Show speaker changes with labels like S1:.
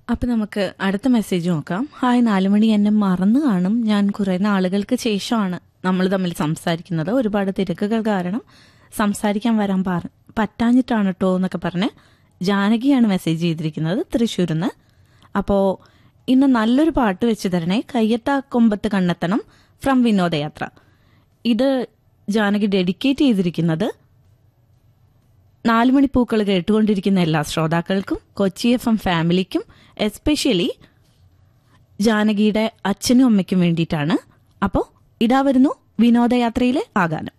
S1: അപ്പൊ നമുക്ക് അടുത്ത മെസ്സേജ് നോക്കാം ഹായ് നാലുമണി എന്നെ മറന്നു കാണും ഞാൻ കുറെ നാളുകൾക്ക് ശേഷമാണ് നമ്മൾ തമ്മിൽ സംസാരിക്കുന്നത് ഒരുപാട് തിരക്കുകൾ കാരണം സംസാരിക്കാൻ വരാൻ പറ പറ്റാഞ്ഞിട്ടാണ് കേട്ടോ എന്നൊക്കെ പറഞ്ഞ് ജാനകിയാണ് മെസ്സേജ് ചെയ്തിരിക്കുന്നത് തൃശ്ശൂരിൽ നിന്ന് അപ്പോൾ ഇന്ന് നല്ലൊരു പാട്ട് വെച്ച് തരണേ കയ്യത്താ കൊമ്പത്ത് കണ്ണെത്തണം ഫ്രം വിനോദയാത്ര ഇത് ജാനകി ഡെഡിക്കേറ്റ് ചെയ്തിരിക്കുന്നത് നാല് മണിപ്പൂക്കൾ കേട്ടുകൊണ്ടിരിക്കുന്ന എല്ലാ ശ്രോതാക്കൾക്കും കൊച്ചി എഫ് എം ഫാമിലിക്കും എസ്പെഷ്യലി ജാനകിയുടെ അച്ഛനും അമ്മയ്ക്കും വേണ്ടിയിട്ടാണ് അപ്പോൾ ഇതാ വരുന്നു വിനോദയാത്രയിലെ ആഗാനം